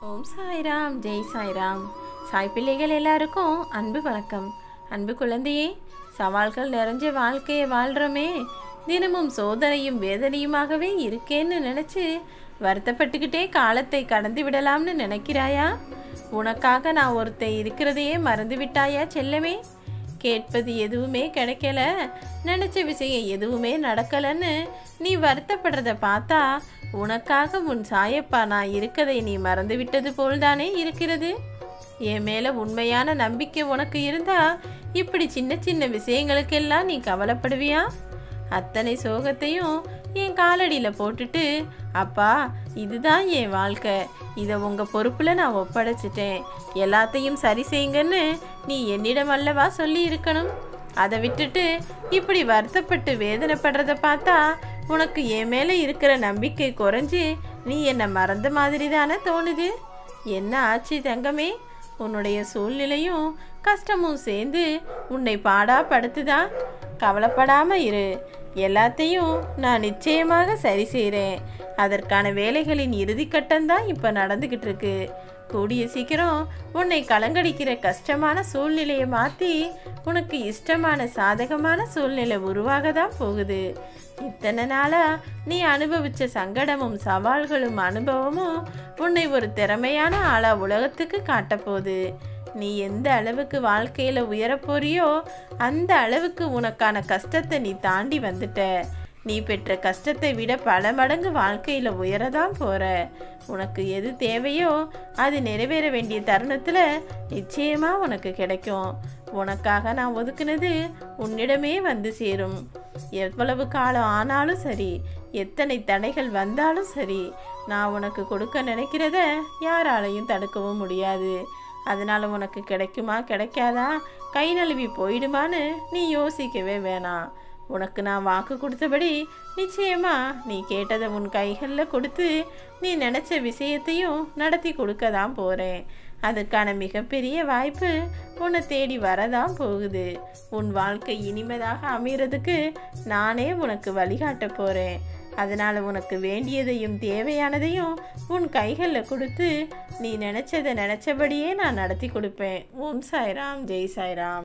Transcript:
ஓம் சாய்ராம் ஜெய் சாய்ராம் சாய் பிள்ளைகள் எல்லாருக்கும் அன்பு வணக்கம் அன்பு குழந்தையே சவால்கள் நிறைஞ்ச வாழ்க்கையை வாழ்கிறோமே தினமும் சோதனையும் வேதனையுமாகவே இருக்கேன்னு நினச்சி வருத்தப்பட்டுக்கிட்டே காலத்தை கடந்து விடலாம்னு நினைக்கிறாயா உனக்காக நான் ஒருத்தன் இருக்கிறதையே மறந்து விட்டாயா செல்லமே கேட்பது எதுவுமே கிடைக்கல நினச்ச விஷயம் எதுவுமே நடக்கலைன்னு நீ வருத்தப்படுறத பார்த்தா உனக்காக உன் சாயப்பா நான் இருக்கதை நீ மறந்துவிட்டது போல்தானே இருக்கிறது என் மேலே உண்மையான நம்பிக்கை உனக்கு இருந்தா இப்படி சின்ன சின்ன விஷயங்களுக்கெல்லாம் நீ கவலைப்படுவியா அத்தனை சோகத்தையும் என் காலடியில் போட்டுட்டு அப்பா இதுதான் என் வாழ்க்கை இதை உங்கள் பொறுப்பில் நான் ஒப்படைச்சிட்டேன் எல்லாத்தையும் சரி செய்யுங்கன்னு நீ என்னிடம் அல்லவா சொல்லி இருக்கணும் அதை விட்டுட்டு இப்படி வருத்தப்பட்டு வேதனைப்படுறத பார்த்தா உனக்கு என் மேலே இருக்கிற நம்பிக்கை குறைஞ்சு நீ என்னை மறந்த மாதிரி தானே தோணுது என்ன ஆச்சு தங்கமே உன்னுடைய சூழ்நிலையும் கஷ்டமும் சேர்ந்து உன்னை பாடா படுத்துதா கவலைப்படாம இரு எல்லாத்தையும் நான் நிச்சயமாக சரி செய்கிறேன் அதற்கான வேலைகளின் இறுதிக்கட்டம்தான் இப்போ நடந்துக்கிட்டு இருக்கு கூடிய சீக்கிரம் உன்னை கலங்கடிக்கிற கஷ்டமான சூழ்நிலையை மாற்றி உனக்கு இஷ்டமான சாதகமான சூழ்நிலை உருவாக தான் போகுது இத்தனை நாளாக நீ அனுபவித்த சங்கடமும் சவால்களும் அனுபவமும் உன்னை ஒரு திறமையான ஆளா உலகத்துக்கு காட்டப்போகுது நீ எந்த அளவுக்கு வாழ்க்கையில் உயரப்போறியோ அந்த அளவுக்கு உனக்கான கஷ்டத்தை நீ தாண்டி வந்துட்ட நீ பெற்ற கஷ்டத்தை விட பல மடங்கு வாழ்க்கையில் உயரதான் போகிற உனக்கு எது தேவையோ அது நிறைவேற வேண்டிய தருணத்தில் நிச்சயமாக உனக்கு கிடைக்கும் உனக்காக நான் ஒதுக்குனது உன்னிடமே வந்து சேரும் எவ்வளவு காலம் ஆனாலும் சரி எத்தனை தடைகள் வந்தாலும் சரி நான் உனக்கு கொடுக்க நினைக்கிறத யாராலையும் தடுக்கவும் முடியாது அதனால் உனக்கு கிடைக்குமா கிடைக்காதா கை நழுவி போயிடுமான்னு நீ யோசிக்கவே வேணாம் உனக்கு நான் வாக்கு கொடுத்தபடி நிச்சயமா நீ கேட்டதை உன் கைகளில் கொடுத்து நீ நினச்ச விஷயத்தையும் நடத்தி கொடுக்க தான் போகிறேன் அதுக்கான மிகப்பெரிய வாய்ப்பு உன்னை தேடி வரதான் போகுது உன் வாழ்க்கை இனிமதாக அமைகிறதுக்கு நானே உனக்கு வழிகாட்ட போகிறேன் அதனால் உனக்கு வேண்டியதையும் தேவையானதையும் உன் கைகளில் கொடுத்து நீ நினச்சதை நினச்சபடியே நான் நடத்தி கொடுப்பேன் ஓம் சாய்ராம் ஜெய் சாய்ராம்